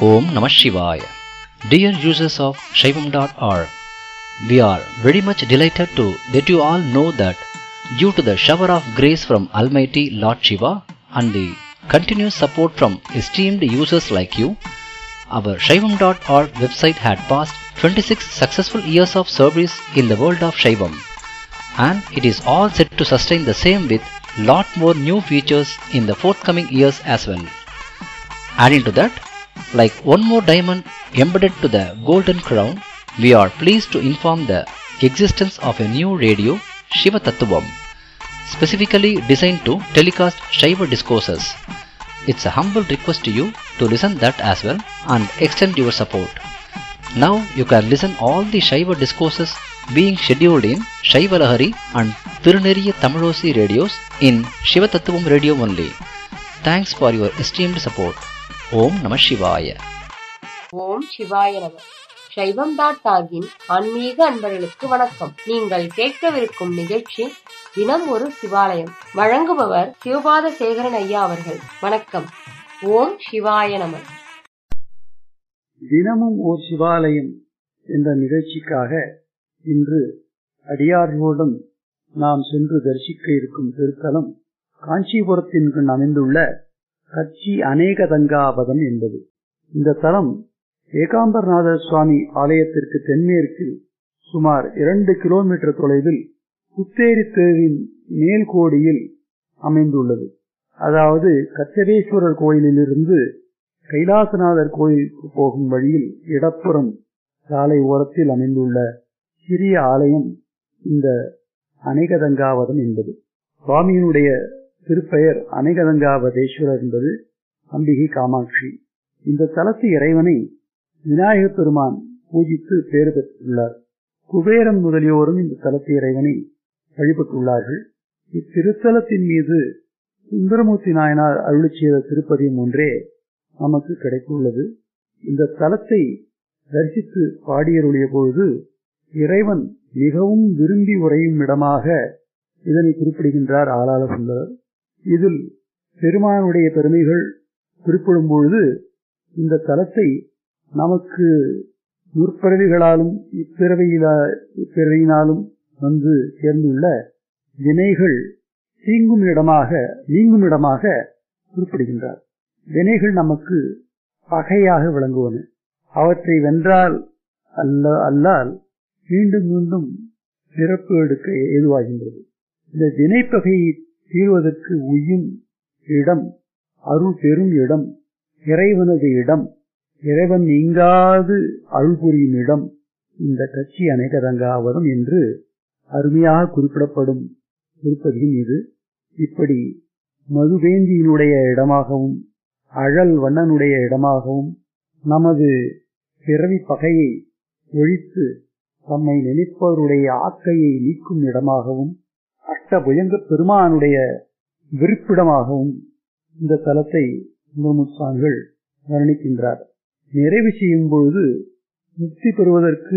Om Namah Shivaya. Dear users of Shaivam.org, we are very much delighted to let you all know that due to the shower of grace from Almighty Lord Shiva and the continuous support from esteemed users like you, our Shaivam.org website had passed 26 successful years of service in the world of Shaivam and it is all set to sustain the same with lot more new features in the forthcoming years as well. Adding to that, like one more diamond embedded to the golden crown, we are pleased to inform the existence of a new radio, Shiva Tattvam, specifically designed to telecast Shiva discourses. It's a humble request to you to listen that as well and extend your support. Now you can listen all the Shiva discourses being scheduled in Shiva Lahari and Tiruneriya Tamilosi radios in Shiva Tattvam radio only. Thanks for your esteemed support. ஓம் நம சிவாய ஓம் சிவாய நம சைவம் dot ஆகின் ஆன்மீக அன்பர்களுக்கு வணக்கம் நீங்கள் கேட்கவிருக்கும் நிகழ்ச்சி தினம் ஒரு சிவாலயம் வழங்குபவர் சிவபாத சேகரன் ஐயா அவர்கள் வணக்கம் ஓம் சிவாய நம தினமும் ஓர் சிவாலயம் என்ற நிகழ்ச்சிக்காக இன்று அடியார்களுடன் நாம் சென்று தரிசிக்க இருக்கும் திருத்தலம் காஞ்சிபுரத்தின் கண் அமைந்துள்ள கட்சி அநேகதங்காபதம் என்பது இந்த தலம் ஏகாம்பரநாதர் சுவாமி ஆலயத்திற்கு தென்மேற்கில் சுமார் இரண்டு கிலோமீட்டர் தொலைவில் புத்தேரி தேரின் மேல்கோடியில் அமைந்துள்ளது அதாவது கச்சதேஸ்வரர் கோயிலிலிருந்து கைலாசநாதர் கோயிலுக்கு போகும் வழியில் இடப்புறம் சாலை ஓரத்தில் அமைந்துள்ள சிறிய ஆலயம் இந்த அநேகதங்காவதம் என்பது சுவாமியினுடைய திருப்பெயர் அநேகதங்காவதேஸ்வரர் என்பது அம்பிகை காமாட்சி இந்த தலத்து இறைவனை விநாயக பெருமான் பூஜித்து பேறு பெற்றுள்ளார் குபேரன் முதலியோரும் இந்த தலத்து இறைவனை வழிபட்டுள்ளார்கள் இத்திருத்தலத்தின் மீது சுந்தரமூர்த்தி நாயனார் அருளி செய்த திருப்பதியும் ஒன்றே நமக்கு கிடைத்துள்ளது இந்த தலத்தை தரிசித்து பாடியருளிய பொழுது இறைவன் மிகவும் விரும்பி உறையும் இடமாக இதனை குறிப்பிடுகின்றார் ஆளாள சுந்தரர் இதில் பெருமானுடைய பெருமைகள் குறிப்பிடும் பொழுது இந்த தலத்தை நமக்கு முற்பிறவிகளாலும் இப்பிறவையில இப்பிறவியினாலும் வந்து சேர்ந்துள்ள வினைகள் தீங்கும் இடமாக நீங்கும் இடமாக குறிப்பிடுகின்றார் வினைகள் நமக்கு பகையாக விளங்குவன அவற்றை வென்றால் அல்ல அல்லால் மீண்டும் மீண்டும் பிறப்பு எடுக்க ஏதுவாகின்றது இந்த வினைப்பகையை தீர்வதற்கு உய்யும் இடம் அருள் பெறும் இடம் இறைவனது இடம் இறைவன் நீங்காது அருள் புரியும் இடம் இந்த கட்சி அநேகரங்காவதம் என்று அருமையாக குறிப்பிடப்படும் திருப்பதியும் இது இப்படி மதுவேந்தியினுடைய இடமாகவும் அழல் வண்ணனுடைய இடமாகவும் நமது பிறவி பகையை ஒழித்து தம்மை நினைப்பவருடைய ஆக்கையை நீக்கும் இடமாகவும் அஷ்டபுயங்க பெருமானுடைய விருப்பிடமாகவும் இந்த தலத்தை சுந்தரமுசாமிகள் வர்ணிக்கின்றார் நிறைவு செய்யும் பொழுது முக்தி பெறுவதற்கு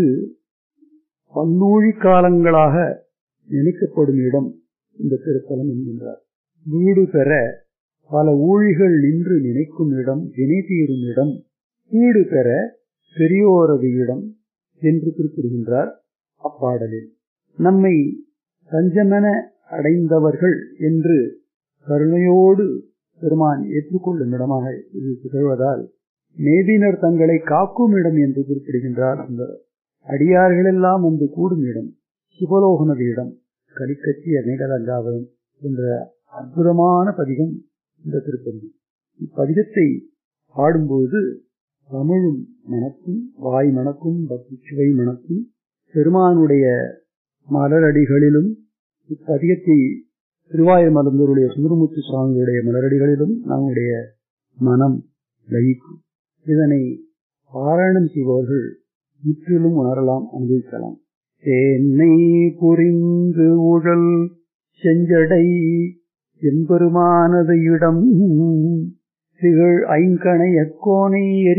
பல்லூழி காலங்களாக நினைக்கப்படும் இடம் இந்த திருத்தலம் என்கின்றார் வீடு பெற பல ஊழிகள் நின்று நினைக்கும் இடம் வினை தீரும் இடம் வீடு பெற பெரியோரது இடம் என்று குறிப்பிடுகின்றார் அப்பாடலில் நம்மை தஞ்சமென அடைந்தவர்கள் என்று கருணையோடு பெருமான் ஏற்றுக்கொள்ளும் இடமாக இது திகழ்வதால் மேதினர் தங்களை காக்கும் இடம் என்று குறிப்பிடுகின்றார் அந்த அடியார்களெல்லாம் வந்து கூடும் இடம் சிவலோகனது இடம் கலிக்கட்சி அநேகலங்காவதம் என்ற அற்புதமான பதிகம் இந்த திருப்பதி இப்பதிகத்தை பாடும்போது தமிழும் மணக்கும் வாய் மணக்கும் பக்தி சுவை மணக்கும் பெருமானுடைய மலரடிகளிலும் இப்பதிகத்தை திருவாயூர் மலர்ந்தவருடைய சுந்தரமூர்த்தி சுவாமியுடைய மலரடிகளிலும் நம்முடைய மனம் லயிக்கும் இதனை பாராயணம் செய்பவர்கள் முற்றிலும் உணரலாம் அனுபவிக்கலாம் தேன்னை புரிந்து உழல் செஞ்சடை என்பெருமானது இடம் திகழ் ஐங்கணைய கோணை